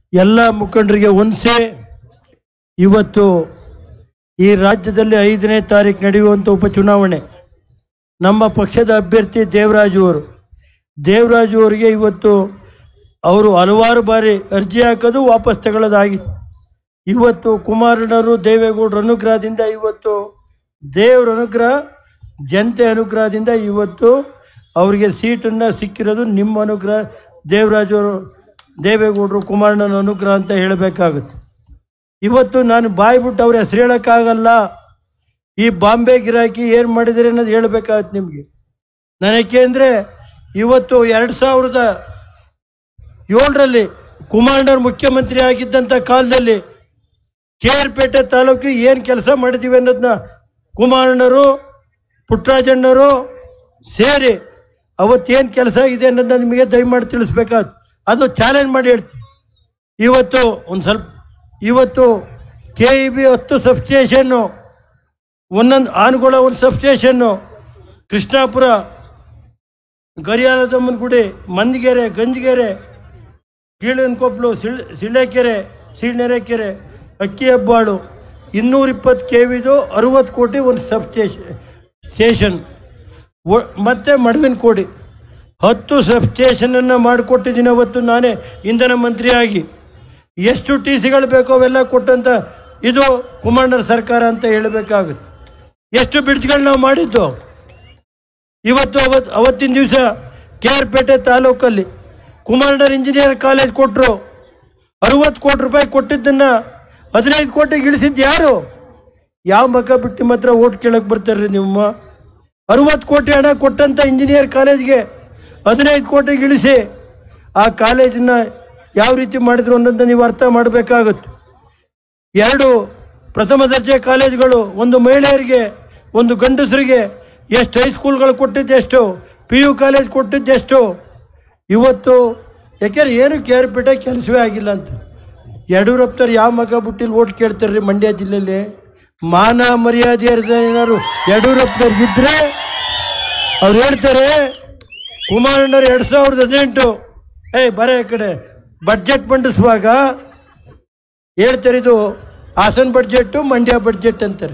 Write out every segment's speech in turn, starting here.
ಎಲ್ಲ ಮುಖಂಡರಿಗೆ ಒಂದ್ಸೆ ಇವತ್ತು ಈ ರಾಜ್ಯದಲ್ಲಿ ಐದನೇ ತಾರೀಕು ನಡೆಯುವಂಥ ಉಪಚುನಾವಣೆ ನಮ್ಮ ಪಕ್ಷದ ಅಭ್ಯರ್ಥಿ ದೇವರಾಜು ಅವರು ದೇವರಾಜು ಅವರಿಗೆ ಇವತ್ತು ಅವರು ಹಲವಾರು ಬಾರಿ ಅರ್ಜಿ ಹಾಕೋದು ವಾಪಸ್ ತಗೊಳ್ಳೋದಾಗಿತ್ತು ಇವತ್ತು ಕುಮಾರಣ್ಣರು ದೇವೇಗೌಡರ ಅನುಗ್ರಹದಿಂದ ಇವತ್ತು ದೇವರ ಅನುಗ್ರಹ ಜನತೆ ಅನುಗ್ರಹದಿಂದ ಇವತ್ತು ಅವರಿಗೆ ಸೀಟನ್ನು ಸಿಕ್ಕಿರೋದು ನಿಮ್ಮ ಅನುಗ್ರಹ ದೇವರಾಜು ಅವರು ದೇವೇಗೌಡರು ಕುಮಾರಣ್ಣನ ಅನುಗ್ರಹ ಅಂತ ಹೇಳಬೇಕಾಗುತ್ತೆ ಇವತ್ತು ನಾನು ಬಾಯಿ ಬಿಟ್ಟು ಅವ್ರ ಹೆಸರು ಹೇಳೋಕ್ಕಾಗಲ್ಲ ಈ ಬಾಂಬೆ ಗಿರಾಕಿ ಏನು ಮಾಡಿದರೆ ಅನ್ನೋದು ಹೇಳಬೇಕಾಗತ್ತೆ ನಿಮಗೆ ನನಗೆ ಅಂದರೆ ಇವತ್ತು ಎರಡು ಸಾವಿರದ ಏಳರಲ್ಲಿ ಕುಮಾರಣ್ಣವ್ರು ಮುಖ್ಯಮಂತ್ರಿ ಆಗಿದ್ದಂಥ ಕಾಲದಲ್ಲಿ ಕೆ ಆರ್ ಪೇಟೆ ತಾಲೂಕು ಏನು ಕೆಲಸ ಮಾಡಿದ್ದೀವಿ ಅನ್ನೋದನ್ನ ಕುಮಾರಣ್ಣರು ಪುಟ್ಟರಾಜಣ್ಣರು ಸೇರಿ ಅವತ್ತೇನು ಕೆಲಸ ಆಗಿದೆ ಅನ್ನೋದನ್ನ ನಿಮಗೆ ದಯಮಾಡಿ ತಿಳಿಸ್ಬೇಕಾದ್ ಅದು ಚಾಲೆಂಜ್ ಮಾಡಿ ಹೇಳ್ತೀನಿ ಇವತ್ತು ಒಂದು ಸ್ವಲ್ಪ ಇವತ್ತು ಕೆ ಇ ಬಿ ಹತ್ತು ಸಬ್ಸ್ಟೇಷನ್ನು ಒಂದೊಂದು ಆನುಗಳ ಒಂದು ಸಬ್ಸ್ಟೇಷನ್ನು ಕೃಷ್ಣಾಪುರ ಗರಿಯಾಲದಮ್ಮನ ಗುಡಿ ಮಂದಿಗೆರೆ ಗಂಜಿಗೆರೆ ಕೀಳನಕೊಪ್ಲು ಸಿಳ್ ಸಿಳ್ಳೆಕೆರೆ ಸೀಳ್ನೆರೆಕೆರೆ ಅಕ್ಕಿ ಹೆಬ್ಬಾಳು ಇನ್ನೂರಿಪ್ಪತ್ತು ಕೆ ವಿದು ಅರುವತ್ತು ಕೋಟಿ ಒಂದು ಸಬ್ ಸ್ಟೇಷನ್ ಸ್ಟೇಷನ್ ಒ- ಮತ್ತೆ ಮಡವಿನ ಕೋಡಿ ಹತ್ತು ಸಬ್ ಸ್ಟೇಷನನ್ನು ಮಾಡಿಕೊಟ್ಟಿದ್ದೀನಿ ಅವತ್ತು ನಾನೇ ಇಂಧನ ಮಂತ್ರಿಯಾಗಿ ಎಷ್ಟು ಟಿ ಸಿಗಳು ಬೇಕೋ ಅವೆಲ್ಲ ಕೊಟ್ಟಂತ ಇದು ಕುಮಾರಣ್ಣರ ಸರ್ಕಾರ ಅಂತ ಹೇಳಬೇಕಾಗುತ್ತೆ ಎಷ್ಟು ಬ್ರಿಡ್ಜ್ಗಳು ನಾವು ಮಾಡಿದ್ದು ಇವತ್ತು ಅವತ್ತು ಅವತ್ತಿನ ದಿವಸ ಕೆ ಆರ್ ಪೇಟೆ ತಾಲೂಕಲ್ಲಿ ಕುಮಾರಣ್ಣರ್ ಇಂಜಿನಿಯರ್ ಕಾಲೇಜ್ ಕೊಟ್ಟರು ಅರುವತ್ತು ಕೋಟಿ ರೂಪಾಯಿ ಕೊಟ್ಟಿದ್ದನ್ನು ಹದಿನೈದು ಕೋಟಿಗೆ ಇಳಿಸಿದ್ದು ಯಾರು ಯಾವ ಮಕ್ಕ ಬಿಟ್ಟು ನಿಮ್ಮ ಹತ್ರ ಓಟ್ ಕೇಳಕ್ಕೆ ಬರ್ತಾರ್ರಿ ನಿಮ್ಮ ಅರುವತ್ತು ಕೋಟಿ ಹಣ ಕೊಟ್ಟಂಥ ಇಂಜಿನಿಯರ್ ಕಾಲೇಜ್ಗೆ ಹದಿನೈದು ಕೋಟಿಗೆ ಇಳಿಸಿ ಆ ಕಾಲೇಜನ್ನ ಯಾವ ರೀತಿ ಮಾಡಿದ್ರು ಅನ್ನೋದನ್ನ ನೀವು ಅರ್ಥ ಮಾಡಬೇಕಾಗುತ್ತೆ ಎರಡು ಪ್ರಥಮ ದರ್ಜೆ ಕಾಲೇಜುಗಳು ಒಂದು ಮಹಿಳೆಯರಿಗೆ ಒಂದು ಗಂಡಸರಿಗೆ ಎಷ್ಟು ಹೈಸ್ಕೂಲ್ಗಳು ಕೊಟ್ಟಿದ್ದೆಷ್ಟು ಪಿ ಯು ಕಾಲೇಜ್ ಕೊಟ್ಟಿದ್ದೆಷ್ಟು ಇವತ್ತು ಯಾಕೆಂದ್ರೆ ಏನು ಕೆ ಆರ್ ಪೇಟೆ ಕೆಲಸವೇ ಆಗಿಲ್ಲ ಅಂತ ಯಡಿಯೂರಪ್ಪನವ್ರು ಯಾವ ಮಗ ಬುಟ್ಟಿಲಿ ಓಟ್ ಕೇಳ್ತಾರೆ ರೀ ಮಂಡ್ಯ ಜಿಲ್ಲೆಯಲ್ಲಿ ಮಾನ ಮರ್ಯಾದೆ ಇರ್ದೆ ಏನಾದ್ರು ಯಡಿಯೂರಪ್ಪನವ್ರಿಗೆ ಇದ್ರೆ ಅವ್ರು ಹೇಳ್ತಾರೆ ಕುಮಾರಣ್ಣವ್ರು ಎರಡು ಸಾವಿರದ ಹದಿನೆಂಟು ಏಯ್ ಬರ ಈ ಕಡೆ ಬಡ್ಜೆಟ್ ಮಂಡಿಸುವಾಗ ಹೇಳ್ತಾರೆ ಇದು ಹಾಸನ್ ಬಡ್ಜೆಟ್ಟು ಮಂಡ್ಯ ಬಡ್ಜೆಟ್ ಅಂತಾರೆ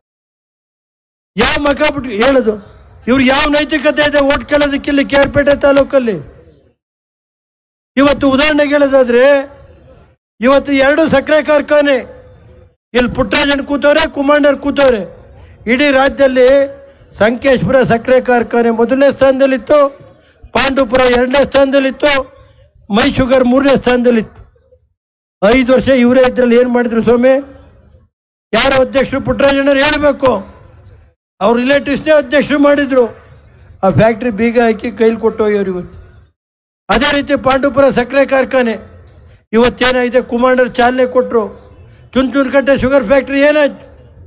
ಯಾವ ಮಗ ಬಿಟ್ಟು ಹೇಳೋದು ಇವ್ರು ಯಾವ ನೈತಿಕತೆ ಇದೆ ಓಟ್ ಕೇಳೋದಕ್ಕಿಲ್ಲಿ ಕೇರ್ಪೇಟೆ ತಾಲೂಕಲ್ಲಿ ಇವತ್ತು ಉದಾಹರಣೆಗೆ ಹೇಳೋದಾದ್ರೆ ಇವತ್ತು ಎರಡು ಸಕ್ಕರೆ ಕಾರ್ಖಾನೆ ಇಲ್ಲಿ ಪುಟ್ಟರಾಜನ್ ಕೂತವ್ರೆ ಕುಮಾಂಡರ್ ಕೂತವ್ರೆ ಇಡೀ ರಾಜ್ಯದಲ್ಲಿ ಸಂಕೇಶ್ವರ ಸಕ್ಕರೆ ಕಾರ್ಖಾನೆ ಮೊದಲನೇ ಸ್ಥಾನದಲ್ಲಿತ್ತು ಪಾಂಡುಪುರ ಎರಡನೇ ಸ್ಥಾನದಲ್ಲಿತ್ತು ಮೈ ಶುಗರ್ ಮೂರನೇ ಸ್ಥಾನದಲ್ಲಿತ್ತು ಐದು ವರ್ಷ ಇವರೇ ಇದ್ರಲ್ಲಿ ಏನು ಮಾಡಿದ್ರು ಸ್ವಾಮಿ ಯಾರು ಅಧ್ಯಕ್ಷರು ಪುಟ್ಟರಾಜಣ್ಣರು ಹೇಳಬೇಕು ಅವ್ರ ರಿಲೇಟಿವ್ಸ್ನೇ ಅಧ್ಯಕ್ಷರು ಮಾಡಿದ್ರು ಆ ಫ್ಯಾಕ್ಟ್ರಿ ಬೀಗ ಹಾಕಿ ಕೈಲಿ ಕೊಟ್ಟೋಗ್ಯವ್ರು ಇವತ್ತು ಅದೇ ರೀತಿ ಪಾಂಡುಪುರ ಸಕ್ಕರೆ ಕಾರ್ಖಾನೆ ಇವತ್ತೇನಾಗಿದೆ ಕುಮಾಂಡರ್ ಚಾಲನೆ ಕೊಟ್ಟರು ಚುಂಚುನಕಟ್ಟೆ ಶುಗರ್ ಫ್ಯಾಕ್ಟ್ರಿ ಏನಾಯ್ತು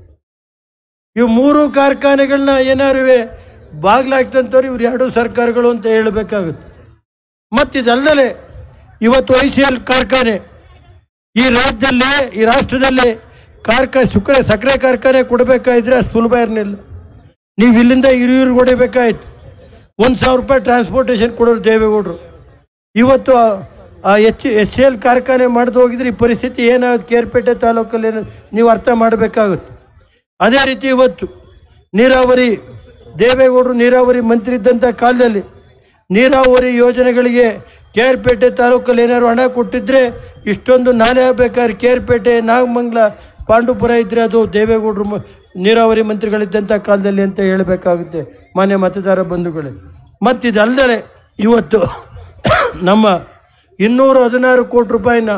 ಇವು ಮೂರು ಕಾರ್ಖಾನೆಗಳನ್ನ ಏನಾರುವೆ ಬಾಗ್ಲಾಗ್ತಂತವ್ರು ಇವ್ರು ಎರಡು ಸರ್ಕಾರಗಳು ಅಂತ ಹೇಳಬೇಕಾಗುತ್ತೆ ಮತ್ತಿದಲ್ಲದೆ ಇವತ್ತು ಐ ಸಿ ಎಲ್ ಕಾರ್ಖಾನೆ ಈ ರಾಜ್ಯದಲ್ಲಿ ಈ ರಾಷ್ಟ್ರದಲ್ಲಿ ಕಾರ್ಖಾನೆ ಸುಕ್ರೆ ಸಕ್ಕರೆ ಕಾರ್ಖಾನೆ ಕೊಡಬೇಕಾಗಿದ್ರೆ ಅಷ್ಟು ಸುಲಭ ಇರಲಿಲ್ಲ ನೀವು ಇಲ್ಲಿಂದ ಹಿರಿಯೂರು ಹೊಡಿಬೇಕಾಯ್ತು ಒಂದು ಸಾವಿರ ರೂಪಾಯಿ ಟ್ರಾನ್ಸ್ಪೋರ್ಟೇಷನ್ ಕೊಡೋರು ದೇವೇಗೌಡರು ಇವತ್ತು ಆ- ಆ ಎಚ್ ಎಚ್ ಎಲ್ ಕಾರ್ಖಾನೆ ಮಾಡ್ದು ಹೋಗಿದ್ರೆ ಈ ಪರಿಸ್ಥಿತಿ ಏನಾಗುತ್ತೆ ಕೇರ್ಪೇಟೆ ತಾಲೂಕಲ್ಲಿ ಏನೋ ನೀವು ಅರ್ಥ ಮಾಡಬೇಕಾಗುತ್ತೆ ಅದೇ ರೀತಿ ಇವತ್ತು ನೀರಾವರಿ ದೇವೇಗೌಡರು ನೀರಾವರಿ ಮಂತ್ರಿ ಇದ್ದಂಥ ಕಾಲದಲ್ಲಿ ನೀರಾವರಿ ಯೋಜನೆಗಳಿಗೆ ಕೇರ್ಪೇಟೆ ತಾಲೂಕಲ್ಲಿ ಏನಾದ್ರು ಹಣ ಕೊಟ್ಟಿದ್ರೆ ಇಷ್ಟೊಂದು ನಾಲೆ ಆಗಬೇಕಾದ್ರೆ ಕೇರ್ಪೇಟೆ ನಾಗಮಂಗಲ ಪಾಂಡುಪುರ ಇದ್ದರೆ ಅದು ದೇವೇಗೌಡರು ಮ- ನೀರಾವರಿ ಮಂತ್ರಿಗಳಿದ್ದಂಥ ಕಾಲದಲ್ಲಿ ಅಂತ ಹೇಳಬೇಕಾಗುತ್ತೆ ಮಾನ್ಯ ಮತದಾರ ಬಂಧುಗಳೇ ಮತ್ತಿದಲ್ಲದೆ ಇವತ್ತು ನಮ್ಮ ಇನ್ನೂರ ಹದಿನಾರು ಕೋಟಿ ರೂಪಾಯಿನ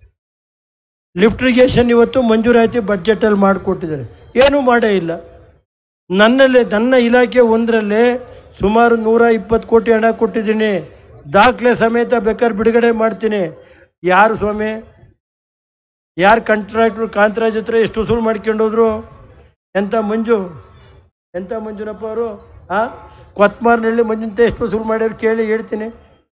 ಲಿಫ್ಟ್ ಇರಿಗೇಷನ್ ಇವತ್ತು ಮಂಜೂರಾತಿ ಬಡ್ಜೆಟಲ್ಲಿ ಮಾಡಿಕೊಟ್ಟಿದ್ದಾರೆ ಏನೂ ಮಾಡೇ ಇಲ್ಲ ನನ್ನಲ್ಲಿ ನನ್ನ ಇಲಾಖೆ ಒಂದರಲ್ಲೇ ಸುಮಾರು ನೂರ ಇಪ್ಪತ್ತು ಕೋಟಿ ಹಣ ಕೊಟ್ಟಿದ್ದೀನಿ ದಾಖಲೆ ಸಮೇತ ಬೇಕಾದ್ರೆ ಬಿಡುಗಡೆ ಮಾಡ್ತೀನಿ ಯಾರು ಸ್ವಾಮಿ ಯಾರು ಕಾಂಟ್ರಾಕ್ಟ್ರು ಕಾಂತರಾಜ್ ಹತ್ರ ಎಷ್ಟು ವಸೂಲು ಮಾಡ್ಕೊಂಡು ಹೋದ್ರು ಎಂಥ ಮಂಜು ಎಂಥ ಮಂಜುನಪ್ಪ ಅವರು ಆ ಕೊತ್ಮಾರ್ನಹಳ್ಳಿ ಮಂಜುಂತ ಎಷ್ಟು ವಸೂಲು ಮಾಡ್ಯಾರು ಕೇಳಿ ಹೇಳ್ತೀನಿ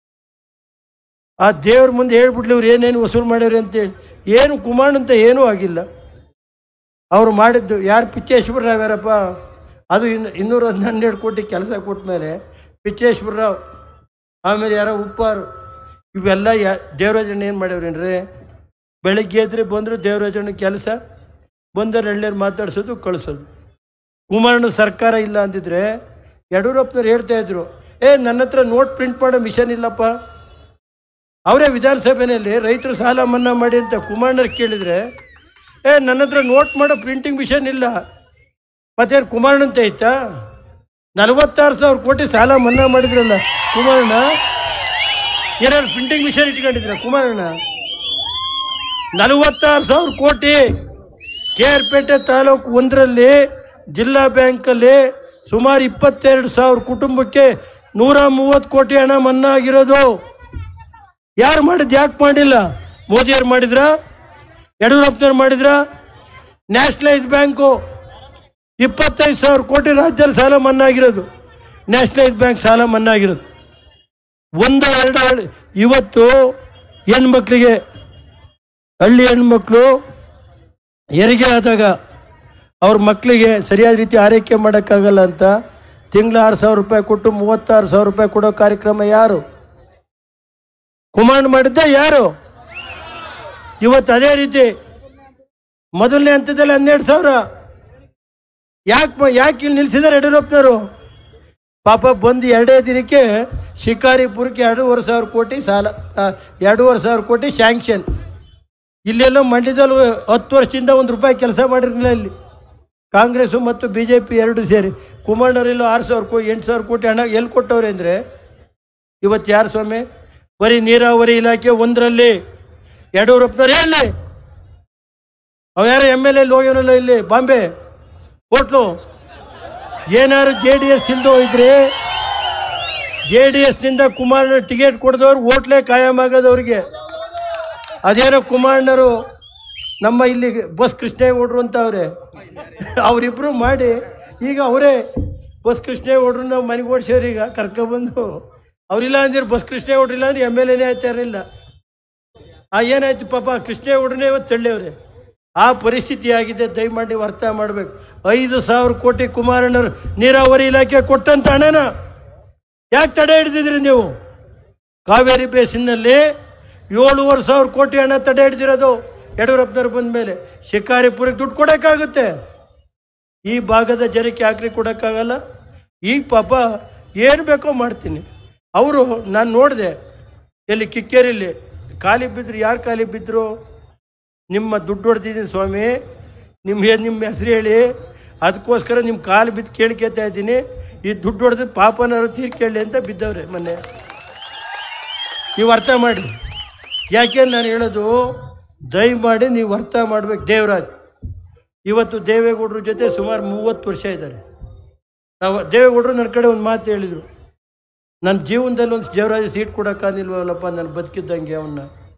ಆ ದೇವ್ರ ಮುಂದೆ ಹೇಳ್ಬಿಡ್ಲಿ ಇವ್ರು ಏನೇನು ವಸೂಲು ಮಾಡ್ಯಾರ ಅಂತೇಳಿ ಏನು ಕುಮಾರ್ ಅಂತ ಏನೂ ಆಗಿಲ್ಲ ಅವ್ರು ಮಾಡಿದ್ದು ಯಾರು ಪಿಚ್ಚೇಶ್ವರ ರಾವ್ ಯಾರಪ್ಪ ಅದು ಇನ್ನು ಇನ್ನೂರ ಹನ್ನೆರಡು ಕೋಟಿ ಕೆಲಸ ಕೊಟ್ಟ ಮೇಲೆ ಪಿಚ್ಚೇಶ್ವರ ರಾವ್ ಆಮೇಲೆ ಯಾರೋ ಉಪ್ಪಾರು ಇವೆಲ್ಲ ಯಾ ದೇವರಾಜಣ್ಣ ಏನು ಮಾಡ್ಯಾವ್ರೇನ್ರಿ ಬೆಳಗ್ಗೆ ಎದ್ರೆ ಬಂದರು ದೇವರಾಜಣ್ಣ ಕೆಲಸ ಬಂದರೆ ಎಳ್ನೀರು ಮಾತಾಡ್ಸೋದು ಕಳಿಸೋದು ಕುಮಾರಣ್ಣ ಸರ್ಕಾರ ಇಲ್ಲ ಅಂದಿದ್ರೆ ಯಡಿಯೂರಪ್ಪನವ್ರು ಹೇಳ್ತಾ ಇದ್ರು ಏ ನನ್ನ ಹತ್ರ ನೋಟ್ ಪ್ರಿಂಟ್ ಮಾಡೋ ಮಿಷನ್ ಇಲ್ಲಪ್ಪ ಅವರೇ ವಿಧಾನಸಭೆಯಲ್ಲಿ ರೈತರು ಸಾಲ ಮನ್ನಾ ಮಾಡಿ ಅಂತ ಕುಮಾರಣ್ಣರು ಕೇಳಿದರೆ ಏ ನನ್ನ ಹತ್ರ ನೋಟ್ ಮಾಡೋ ಪ್ರಿಂಟಿಂಗ್ ಮಿಷನ್ ಇಲ್ಲ ಮತ್ತೇನು ಕುಮಾರಣ್ಣ ಅಂತ ಐತಾ ನಲವತ್ತಾರು ಸಾವಿರ ಕೋಟಿ ಸಾಲ ಮನ್ನಾ ಮಾಡಿದ್ರಲ್ಲ ಕುಮಾರಣ್ಣ ಏನಾದ್ರು ಪ್ರಿಂಟಿಂಗ್ ಮಿಷನ್ ಇಟ್ಕೊಂಡಿದ್ರ ಕುಮಾರಣ್ಣ ನಲವತ್ತಾರು ಸಾವಿರ ಕೋಟಿ ಕೆ ಆರ್ ಪೇಟೆ ತಾಲೂಕು ಒಂದರಲ್ಲಿ ಜಿಲ್ಲಾ ಬ್ಯಾಂಕಲ್ಲಿ ಸುಮಾರು ಇಪ್ಪತ್ತೆರಡು ಸಾವಿರ ಕುಟುಂಬಕ್ಕೆ ನೂರ ಮೂವತ್ತು ಕೋಟಿ ಹಣ ಮನ್ನಾ ಆಗಿರೋದು ಯಾರು ಮಾಡಿದ್ದು ಯಾಕೆ ಮಾಡಿಲ್ಲ ಮೋದಿಯವ್ರು ಮಾಡಿದ್ರ ಯಡಿಯೂರಪ್ಪನವ್ರು ಮಾಡಿದ್ರ ನ್ಯಾಷನಲೈಸ್ ಬ್ಯಾಂಕು ಇಪ್ಪತ್ತೈದು ಸಾವಿರ ಕೋಟಿ ರಾಜ್ಯದಲ್ಲಿ ಸಾಲ ಮನ್ನಾ ಆಗಿರೋದು ನ್ಯಾಷನಲೈಸ್ ಬ್ಯಾಂಕ್ ಸಾಲ ಮನ್ನಾ ಆಗಿರೋದು ಒಂದು ಎರಡು ಹಳ್ಳಿ ಇವತ್ತು ಹೆಣ್ಮಕ್ಳಿಗೆ ಹಳ್ಳಿ ಹೆಣ್ಮಕ್ಳು ಹೆರಿಗೆ ಆದಾಗ ಅವ್ರ ಮಕ್ಕಳಿಗೆ ಸರಿಯಾದ ರೀತಿ ಆರೈಕೆ ಮಾಡೋಕ್ಕಾಗಲ್ಲ ಅಂತ ತಿಂಗಳ ಆರು ಸಾವಿರ ರೂಪಾಯಿ ಕೊಟ್ಟು ಮೂವತ್ತಾರು ಸಾವಿರ ರೂಪಾಯಿ ಕೊಡೋ ಕಾರ್ಯಕ್ರಮ ಯಾರು ಕುಮಾರ್ ಮಾಡಿದ್ದ ಯಾರು ಇವತ್ತು ಅದೇ ರೀತಿ ಮೊದಲನೇ ಹಂತದಲ್ಲಿ ಹನ್ನೆರಡು ಸಾವಿರ ಯಾಕೆ ಯಾಕೆ ಇಲ್ಲಿ ನಿಲ್ಸಿದ್ದಾರೆ ಯಡಿಯೂರಪ್ಪನವರು ಪಾಪ ಬಂದು ಎರಡೇ ದಿನಕ್ಕೆ ಶಿಕಾರಿಪುರಕ್ಕೆ ಎರಡೂವರೆ ಸಾವಿರ ಕೋಟಿ ಸಾಲ ಆ, ಎರಡೂವರೆ ಸಾವಿರ ಕೋಟಿ ಸ್ಯಾಂಕ್ಷನ್ ಇಲ್ಲೆಲ್ಲೋ ಮಂಡ್ಯದಲ್ಲಿ ಹತ್ತು ವರ್ಷದಿಂದ ಒಂದು ರೂಪಾಯಿ ಕೆಲಸ ಮಾಡಿರಲಿಲ್ಲ ಇಲ್ಲಿ ಕಾಂಗ್ರೆಸ್ಸು ಮತ್ತು ಬಿ ಜೆ ಪಿ ಎರಡು ಸೇರಿ ಕುಮಾರಣ್ಣವರೆಲ್ಲೋ ಆರು ಸಾವಿರ ಕೋಟಿ ಎಂಟು ಸಾವಿರ ಕೋಟಿ ಹಣ ಎಲ್ಲಿ ಕೊಟ್ಟವ್ರೆ ಅಂದರೆ ಇವತ್ತು ಯಾರು ಸ್ವಾಮಿ ಬರೀ ನೀರಾವರಿ ಇಲಾಖೆ ಒಂದರಲ್ಲಿ ಯಡಿಯೂರಪ್ಪನವ್ರು ಹೇಳಿ ಅವ ಯಾರು ಎಮ್ ಎಲ್ ಎಲ್ಲಿ ಹೋಗ್ಯವನಲ್ಲ ಇಲ್ಲಿ ಬಾಂಬೆ ಹೋಟ್ಲು ಏನಾದ್ರು ಜೆ ಡಿ ಎಸ್ ಇಲ್ದೋ ಇದ್ರೆ ಜೆ ಡಿ ಎಸ್ನಿಂದ ಕುಮಾರಣ್ಣ ಟಿಕೆಟ್ ಕೊಡಿದವ್ರು ಹೋಟ್ಲೇ ಕಾಯಂ ಆಗೋದವ್ರಿಗೆ ಅದೇನೋ ಕುಮಾರಣ್ಣರು ನಮ್ಮ ಇಲ್ಲಿ ಬಸ್ ಕೃಷ್ಣೇಗೌಡರು ಅಂತ ಅವ್ರೆ ಅವರಿಬ್ರು ಮಾಡಿ ಈಗ ಅವರೇ ಬಸ್ ಕೃಷ್ಣೇಗೌಡರು ನಾವು ಮನೆಗೆ ಓಡಿಸೋರು ಈಗ ಕರ್ಕೊಬಂದು ಅವರಿಲ್ಲ ಅಂದ್ರೆ ಬಸ್ ಕೃಷ್ಣೇಗೌಡರು ಇಲ್ಲ ಅಂದ್ರೆ ಎಮ್ ಎಲ್ ಎನೇ ಆಯ್ತಾ ಇರಲಿಲ್ಲ ಆ ಏನಾಯ್ತು ಪಾಪ ಕೃಷ್ಣೇಗೌಡರೇ ಇವತ್ತು ತಳ್ಳಿಯವ್ರೆ ಆ ಪರಿಸ್ಥಿತಿ ಆಗಿದೆ ದಯಮಾಡಿ ನೀವು ಅರ್ಥ ಮಾಡಬೇಕು ಐದು ಸಾವಿರ ಕೋಟಿ ಕುಮಾರಣ್ಣರು ನೀರಾವರಿ ಇಲಾಖೆ ಕೊಟ್ಟಂತ ಹಣನ ಯಾಕೆ ತಡೆ ಹಿಡಿದಿದ್ರಿ ನೀವು ಕಾವೇರಿ ಬೇಸಿನಲ್ಲಿ ಏಳುವರೆ ಸಾವಿರ ಕೋಟಿ ಹಣ ತಡೆ ಹಿಡ್ದಿರೋದು ಯಡಿಯೂರಪ್ಪನವ್ರು ಬಂದ ಮೇಲೆ ಶಿಕಾರಿಪುರಕ್ಕೆ ದುಡ್ಡು ಕೊಡೋಕ್ಕಾಗುತ್ತೆ ಈ ಭಾಗದ ಜನಕ್ಕೆ ಯಾಕ್ರಿ ಕೊಡೋಕ್ಕಾಗಲ್ಲ ಈಗ ಪಾಪ ಏನು ಬೇಕೋ ಮಾಡ್ತೀನಿ ಅವರು ನಾನು ನೋಡಿದೆ ಎಲ್ಲಿ ಕಿಕ್ಕೇರಿಲಿ ಖಾಲಿ ಬಿದ್ದರು ಯಾರು ಖಾಲಿ ಬಿದ್ದರು ನಿಮ್ಮ ದುಡ್ಡು ಹೊಡ್ತಿದ್ದೀನಿ ಸ್ವಾಮಿ ನಿಮ್ಮ ನಿಮ್ಮ ಹೆಸರು ಹೇಳಿ ಅದಕ್ಕೋಸ್ಕರ ನಿಮ್ಮ ಕಾಲು ಬಿದ್ದು ಕೇಳ್ಕೊತಾ ಇದ್ದೀನಿ ಈ ದುಡ್ಡು ಹೊಡೆದು ಪಾಪನಾರು ತೀರ್ಕೊಳ್ಳಿ ಅಂತ ಬಿದ್ದವ್ರೆ ಮೊನ್ನೆ ನೀವು ಅರ್ಥ ಮಾಡಿ ಯಾಕೆ ನಾನು ಹೇಳೋದು ದಯಮಾಡಿ ನೀವು ಅರ್ಥ ಮಾಡ್ಬೇಕು ದೇವರಾಜ್ ಇವತ್ತು ದೇವೇಗೌಡರ ಜೊತೆ ಸುಮಾರು ಮೂವತ್ತು ವರ್ಷ ಇದ್ದಾರೆ ನಾವು ದೇವೇಗೌಡರು ನನ್ನ ಕಡೆ ಒಂದು ಮಾತು ಹೇಳಿದರು ನನ್ನ ಜೀವನದಲ್ಲಿ ಒಂದು ದೇವರಾಜ ಸೀಟ್ ಕೊಡೋಕ್ಕಾಗಿಲ್ವಲ್ಲಪ್ಪ ನಾನು ಬದುಕಿದ್ದಂಗೆ ಅವನ್ನ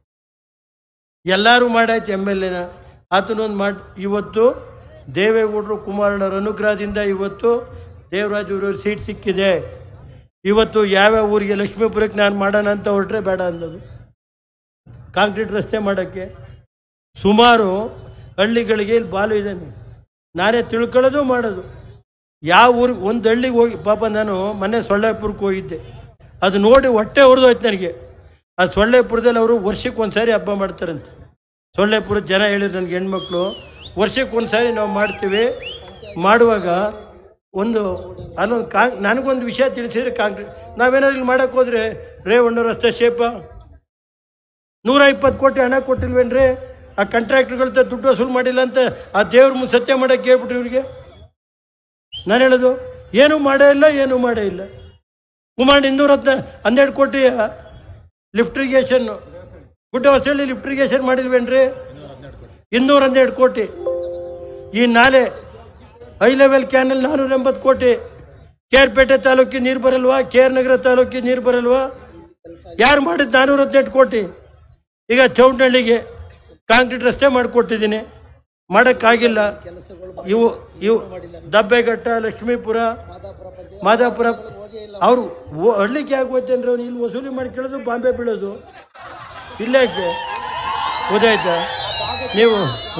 ಎಲ್ಲರೂ ಮಾಡಾಯ್ತು ಎಮ್ ಎಲ್ ಎನ ಆತನೊಂದು ಮಾಡಿ ಇವತ್ತು ದೇವೇಗೌಡರು ಕುಮಾರಣ್ಣರ ಅನುಗ್ರಹದಿಂದ ಇವತ್ತು ದೇವರಾಜ್ ಊರವ್ರ ಸೀಟ್ ಸಿಕ್ಕಿದೆ ಇವತ್ತು ಯಾವ್ಯಾವ ಊರಿಗೆ ಲಕ್ಷ್ಮೀಪುರಕ್ಕೆ ನಾನು ಮಾಡೋಣ ಅಂತ ಹೊರಟ್ರೆ ಬೇಡ ಅನ್ನೋದು ಕಾಂಕ್ರೀಟ್ ರಸ್ತೆ ಮಾಡೋಕ್ಕೆ ಸುಮಾರು ಹಳ್ಳಿಗಳಿಗೆ ಇಲ್ಲಿ ಬಾಲು ಇದ್ದಾನೆ ನಾನೇ ತಿಳ್ಕೊಳ್ಳೋದು ಮಾಡೋದು ಯಾವ ಊರಿಗೆ ಒಂದು ಹಳ್ಳಿಗೆ ಹೋಗಿ ಪಾಪ ನಾನು ಮೊನ್ನೆ ಸೊಳ್ಳೆಪುರಕ್ಕೆ ಹೋಗಿದ್ದೆ ಅದು ನೋಡಿ ಹೊಟ್ಟೆ ಹೊಡೆದೋಯ್ತು ನನಗೆ ಆ ಸೊಳ್ಳೆಪುರದಲ್ಲಿ ಅವರು ವರ್ಷಕ್ಕೆ ಒಂದು ಸಾರಿ ಹಬ್ಬ ಮಾಡ್ತಾರಂತೆ ಸೊಳ್ಳೆಪುರದ ಜನ ಹೇಳಿದ್ರು ನನಗೆ ಹೆಣ್ಮಕ್ಳು ವರ್ಷಕ್ಕೆ ಒಂದು ಸಾರಿ ನಾವು ಮಾಡ್ತೀವಿ ಮಾಡುವಾಗ ಒಂದು ಅನ್ನೊಂದು ಕಾ ನನಗೊಂದು ವಿಷಯ ತಿಳಿಸಿದ್ರೆ ಕಾಂಕ್ರೀಟ್ ನಾವೇನಾದ್ರು ಇಲ್ಲಿ ಮಾಡೋಕ್ಕೆ ಹೋದ್ರೆ ರೇವಣ್ಣ ರಸ್ತೆ ಶೇಪ ನೂರ ಇಪ್ಪತ್ತು ಕೋಟಿ ಹಣ ಕೊಟ್ಟಿಲ್ವೇನ್ರಿ ಆ ಕಾಂಟ್ರಾಕ್ಟ್ರುಗಳ ದುಡ್ಡು ವಸೂಲು ಮಾಡಿಲ್ಲ ಅಂತ ಆ ದೇವ್ರ ಮುಂದೆ ಸತ್ಯ ಮಾಡೋಕ್ಕೆ ಹೇಳ್ಬಿಟ್ರಿ ಇವ್ರಿಗೆ ನಾನು ಹೇಳೋದು ಏನೂ ಮಾಡೇ ಇಲ್ಲ ಏನೂ ಮಾಡೇ ಇಲ್ಲ ಕುಮಾರ್ ಇನ್ನೂರ ಹತ್ತ ಹನ್ನೆರಡು ಕೋಟಿ ಲಿಫ್ಟ್ ಇರಿಗೇಷನ್ ಗುಡ್ಡ ಹೊಸಳ್ಳಿ ಲಿಫ್ಟ್ ಇರಿಗೇಷನ್ ಮಾಡಿಲ್ವೇನ್ರಿ ಇನ್ನೂರ ಹನ್ನೆರಡು ಕೋಟಿ ಈ ನಾಲೆ ಹೈ ಲೆವೆಲ್ ಕ್ಯಾನಲ್ ನಾನ್ನೂರ ಎಂಬತ್ತು ಕೋಟಿ ಕೆ ಆರ್ ಪೇಟೆ ತಾಲೂಕಿಗೆ ನೀರು ಬರಲ್ವಾ ಕೆ ಆರ್ ನಗರ ತಾಲೂಕಿಗೆ ನೀರು ಬರಲ್ವಾ ಯಾರು ಮಾಡಿದ್ದು ನಾನ್ನೂರ ಹದಿನೆಂಟು ಕೋಟಿ ಈಗ ಚೌಡನಹಳ್ಳಿಗೆ ಕಾಂಕ್ರೀಟ್ ರಸ್ತೆ ಮಾಡಿಕೊಟ್ಟಿದ್ದೀನಿ ಮಾಡೋಕ್ಕಾಗಿಲ್ಲ ಇವು ಇವು ದಬ್ಬೆಘಟ್ಟ ಲಕ್ಷ್ಮೀಪುರ ಮಾದಾಪುರ ಅವರು ಹಳ್ಳಿಗೆ ಯಾಕೆ ಹೋಗ್ತೇನ್ರಿ ಅವ್ನು ಇಲ್ಲಿ ವಸೂಲಿ ಮಾಡಿ ಕೇಳೋದು ಬಾಂಬೆ ಬೀಳೋದು ಇಲ್ಲೇಕೆ ಗೊತ್ತಾಯ್ತಾ ನೀವು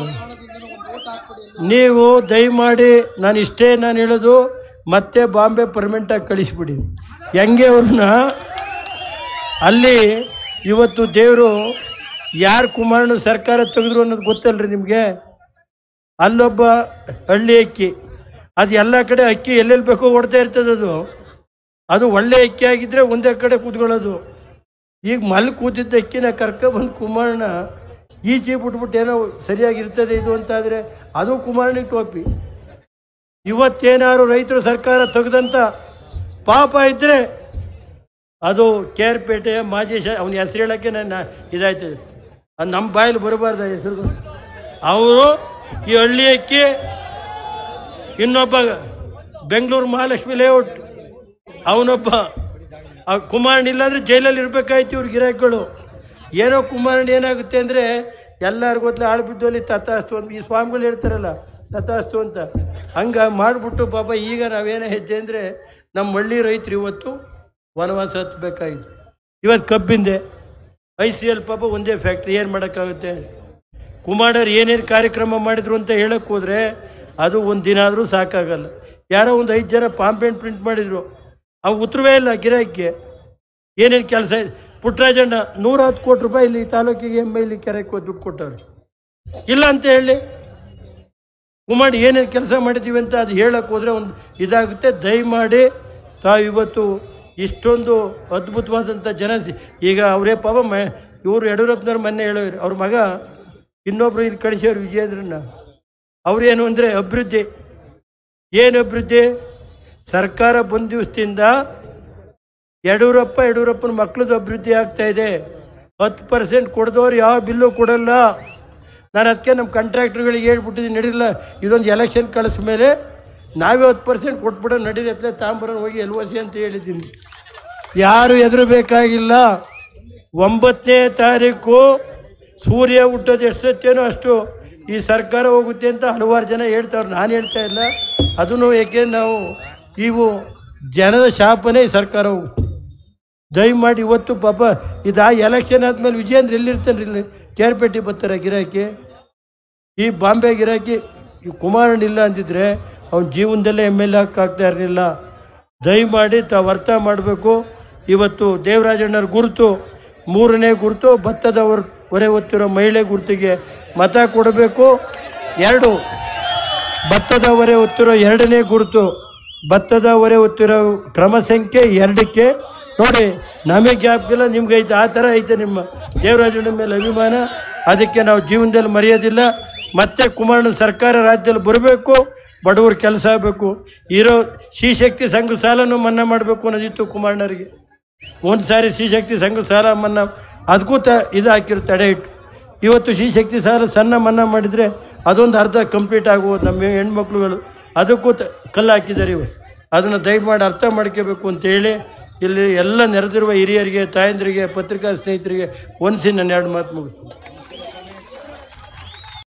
ನೀವು ದಯಮಾಡಿ ನಾನು ಇಷ್ಟೇ ನಾನು ಹೇಳೋದು ಮತ್ತೆ ಬಾಂಬೆ ಪರ್ಮನೆಂಟಾಗಿ ಕಳಿಸ್ಬಿಡಿ ಹೆಂಗೆ ಅವ್ರನ್ನ ಅಲ್ಲಿ ಇವತ್ತು ದೇವರು ಯಾರು ಕುಮಾರಣ್ಣ ಸರ್ಕಾರ ತೆಗೆದ್ರು ಅನ್ನೋದು ಗೊತ್ತಲ್ರಿ ನಿಮಗೆ ಅಲ್ಲೊಬ್ಬ ಹಳ್ಳಿ ಅಕ್ಕಿ ಅದು ಎಲ್ಲ ಕಡೆ ಅಕ್ಕಿ ಎಲ್ಲೆಲ್ಲಿ ಬೇಕೋ ಓಡ್ತಾ ಇರ್ತದೆ ಅದು ಅದು ಒಳ್ಳೆ ಅಕ್ಕಿ ಆಗಿದ್ರೆ ಒಂದೇ ಕಡೆ ಕೂತ್ಕೊಳ್ಳೋದು ಈಗ ಮಲ್ ಕೂತಿದ್ದ ಅಕ್ಕಿನ ಕರ್ಕೊಬಂದು ಕುಮಾರಣ್ಣ ಈಚೆ ಬಿಟ್ಬಿಟ್ಟು ಏನೋ ಸರಿಯಾಗಿರ್ತದೆ ಇದು ಅಂತಾದರೆ ಅದು ಕುಮಾರನಿಗೆ ಟೋಪಿ ಇವತ್ತೇನಾದ್ರು ರೈತರು ಸರ್ಕಾರ ತೆಗೆದಂತ ಪಾಪ ಇದ್ದರೆ ಅದು ಕೆ ಆರ್ ಪೇಟೆಯ ಮಾಜಿ ಶ ಅವನ ಹೆಸರು ಹೇಳೋಕ್ಕೆ ನನ್ನ ಇದಾಯ್ತದೆ ಅದು ನಮ್ಮ ಬಾಯಲ್ಲಿ ಬರಬಾರ್ದು ಹೆಸರು ಅವರು ಈ ಹಳ್ಳಿ ಅಕ್ಕಿ ಇನ್ನೊಬ್ಬ ಬೆಂಗಳೂರು ಮಹಾಲಕ್ಷ್ಮಿ ಲೇಔಟ್ ಅವನೊಬ್ಬ ಆ ಕುಮಾರಣ್ಣ ಇಲ್ಲಾಂದ್ರೆ ಜೈಲಲ್ಲಿ ಇರಬೇಕಾಯ್ತು ಇವ್ರ ಗಿರಾಕಿಗಳು ಏನೋ ಕುಮಾರಣ್ಣ ಏನಾಗುತ್ತೆ ಅಂದರೆ ಎಲ್ಲರಿಗೂ ಗೊತ್ತಲ್ಲ ಆಳು ಬಿದ್ದೋಲಿ ತಥಾಸ್ತು ಅಂತ ಈ ಸ್ವಾಮಿಗಳು ಹೇಳ್ತಾರಲ್ಲ ತಥಾಸ್ತು ಅಂತ ಹಂಗೆ ಮಾಡಿಬಿಟ್ಟು ಪಾಪ ಈಗ ನಾವೇನೋ ಹೆಜ್ಜೆ ಅಂದರೆ ನಮ್ಮ ಹಳ್ಳಿ ರೈತರು ಇವತ್ತು ವನವಾಸ ಹತ್ಬೇಕಾಗಿತ್ತು ಇವತ್ತು ಕಬ್ಬಿಂದೆ ಐ ಸಿ ಎಲ್ ಪಾಪ ಒಂದೇ ಫ್ಯಾಕ್ಟ್ರಿ ಏನು ಮಾಡೋಕ್ಕಾಗುತ್ತೆ ಕುಮಾರರು ಏನೇನು ಕಾರ್ಯಕ್ರಮ ಮಾಡಿದ್ರು ಅಂತ ಹೇಳಕ್ಕೆ ಹೋದರೆ ಅದು ಒಂದು ದಿನ ಆದರೂ ಸಾಕಾಗಲ್ಲ ಯಾರೋ ಒಂದು ಐದು ಜನ ಪಾಂಪೇಂಟ್ ಪ್ರಿಂಟ್ ಮಾಡಿದರು ಅವು ಉತ್ತರವೇ ಇಲ್ಲ ಗಿರಾಕಿಗೆ ಏನೇನು ಕೆಲಸ ಪುಟ್ಟರಾಜಣ್ಣ ನೂರ ಹತ್ತು ಕೋಟಿ ರೂಪಾಯಿ ಇಲ್ಲಿ ತಾಲೂಕಿಗೆ ಎಮ್ ಇಲ್ಲಿ ಕೆರೆಗೆ ದುಡ್ಡು ಕೊಟ್ಟವ್ರು ಇಲ್ಲ ಅಂತ ಹೇಳಿ ಕುಮಾರ್ ಏನೇನು ಕೆಲಸ ಮಾಡಿದ್ದೀವಿ ಅಂತ ಅದು ಹೇಳಕ್ಕೆ ಹೋದರೆ ಒಂದು ಇದಾಗುತ್ತೆ ದಯಮಾಡಿ ತಾವು ಇವತ್ತು ಇಷ್ಟೊಂದು ಅದ್ಭುತವಾದಂಥ ಜನ ಸಿ- ಈಗ ಅವರೇ ಪಾಪ ಮ ಇವರು ಯಡಿಯೂರಪ್ಪನವ್ರು ಮೊನ್ನೆ ಹೇಳೋರು ಅವ್ರ ಮಗ ಇನ್ನೊಬ್ರು ಇಲ್ಲಿ ಕಳಿಸ್ಯವ್ರು ವಿಜಯೇಂದ್ರನ್ನ ಅವ್ರೇನು ಅಂದರೆ ಅಭಿವೃದ್ಧಿ ಏನು ಅಭಿವೃದ್ಧಿ ಸರ್ಕಾರ ಬಂದ ದಿವಸದಿಂದ ಯಡಿಯೂರಪ್ಪ ಯಡಿಯೂರಪ್ಪನ ಮಕ್ಕಳದ್ದು ಅಭಿವೃದ್ಧಿ ಆಗ್ತಾ ಇದೆ ಹತ್ತು ಪರ್ಸೆಂಟ್ ಕೊಡ್ದವ್ರು ಯಾವ ಬಿಲ್ಲು ಕೊಡಲ್ಲ ನಾನು ಅದಕ್ಕೆ ನಮ್ಮ ಕಾಂಟ್ರಾಕ್ಟ್ರುಗಳಿಗೆ ಹೇಳ್ಬಿಟ್ಟಿದ್ದೀನಿ ನಡೀಲ್ಲ ಇದೊಂದು ಎಲೆಕ್ಷನ್ ಕಳಿಸ್ ಮೇಲೆ ನಾವೇ ಹತ್ತು ಪರ್ಸೆಂಟ್ ಕೊಟ್ಬಿಡೋ ನಡೀರಿ ಅತ್ಲೆ ತಾಂಬರನ್ ಹೋಗಿ ಎಲ್ ಸಿ ಅಂತ ಹೇಳಿದ್ದೀನಿ ಯಾರು ಹೆದರಬೇಕಾಗಿಲ್ಲ ಒಂಬತ್ತನೇ ತಾರೀಕು ಸೂರ್ಯ ಹುಟ್ಟೋದು ಎಷ್ಟು ಸತ್ಯನೋ ಅಷ್ಟು ಈ ಸರ್ಕಾರ ಹೋಗುತ್ತೆ ಅಂತ ಹಲವಾರು ಜನ ಹೇಳ್ತಾವ್ರು ನಾನು ಹೇಳ್ತಾ ಇಲ್ಲ ಅದನ್ನು ಏಕೆ ನಾವು ಇವು ಜನದ ಶಾಪನೇ ಈ ಸರ್ಕಾರ ಹೋಗುತ್ತೆ ದಯಮಾಡಿ ಇವತ್ತು ಪಾಪ ಇದಾ ಎಲೆಕ್ಷನ್ ಆದಮೇಲೆ ವಿಜಯೇಂದ್ರ ಎಲ್ಲಿರ್ತಾನೆ ಇಲ್ಲಿ ಕೇರ್ಪೇಟೆ ಬರ್ತಾರೆ ಗಿರಾಕಿ ಈ ಬಾಂಬೆ ಗಿರಾಕಿ ಈ ಕುಮಾರಣ್ಣ ಇಲ್ಲ ಅಂತಿದ್ರೆ ಅವ್ನ ಜೀವನದಲ್ಲೇ ಎಮ್ ಎಲ್ ಆಗ್ತಾ ಇರಲಿಲ್ಲ ದಯಮಾಡಿ ತಾವು ಅರ್ಥ ಮಾಡಬೇಕು ಇವತ್ತು ದೇವರಾಜಣ್ಣವ್ರ ಗುರುತು ಮೂರನೇ ಗುರುತು ಭತ್ತದ ಹೊರ- ಹೊರೆ ಹೊತ್ತಿರೋ ಮಹಿಳೆ ಗುರುತಿಗೆ ಮತ ಕೊಡಬೇಕು ಎರಡು ಭತ್ತದ ಹೊರೆ ಹೊತ್ತಿರೋ ಎರಡನೇ ಗುರುತು ಭತ್ತದ ಹೊರೆ ಹೊತ್ತಿರೋ ಕ್ರಮ ಸಂಖ್ಯೆ ಎರಡಕ್ಕೆ ನೋಡಿ ನಮಗೆ ಗ್ಯಾಪ್ಗಿಲ್ಲ ನಿಮ್ಗೆ ಐತೆ ಆ ಥರ ಐತೆ ನಿಮ್ಮ ದೇವರಾಜನ ಮೇಲೆ ಅಭಿಮಾನ ಅದಕ್ಕೆ ನಾವು ಜೀವನದಲ್ಲಿ ಮರೆಯೋದಿಲ್ಲ ಮತ್ತೆ ಕುಮಾರಣ್ಣ ಸರ್ಕಾರ ರಾಜ್ಯದಲ್ಲಿ ಬರಬೇಕು ಬಡವ್ರ ಕೆಲಸ ಆಗಬೇಕು ಇರೋ ಶ್ರೀಶಕ್ತಿ ಸಂಘ ಸಾಲನೂ ಮನ್ನಾ ಮಾಡಬೇಕು ಅನ್ನೋದಿತ್ತು ಕುಮಾರಣ್ಣರಿಗೆ ಒಂದು ಸಾರಿ ಶ್ರೀಶಕ್ತಿ ಸಂಘ ಸಾಲ ಮನ್ನಾ ಅದಕ್ಕೂ ತ ಇದು ಹಾಕಿರೋ ತಡೆ ಇಟ್ಟು ಇವತ್ತು ಶ್ರೀಶಕ್ತಿ ಸಾಲ ಸಣ್ಣ ಮನ್ನಾ ಮಾಡಿದರೆ ಅದೊಂದು ಅರ್ಧ ಕಂಪ್ಲೀಟ್ ಆಗುವುದು ನಮ್ಮ ಹೆಣ್ಮಕ್ಳುಗಳು ಅದಕ್ಕೂ ತ ಕಲ್ಲು ಹಾಕಿದ್ದಾರೆ ಇವರು ಅದನ್ನು ದಯಮಾಡಿ ಅರ್ಥ ಮಾಡ್ಕೋಬೇಕು ಅಂತೇಳಿ ಇಲ್ಲಿ ಎಲ್ಲ ನೆರೆದಿರುವ ಹಿರಿಯರಿಗೆ ತಾಯಂದಿರಿಗೆ ಪತ್ರಿಕಾ ಸ್ನೇಹಿತರಿಗೆ ಒಂದ್ಸಿ ನನ್ನ ಎರಡು ಮಾತು ಮುಗಿಸ್ತೀನಿ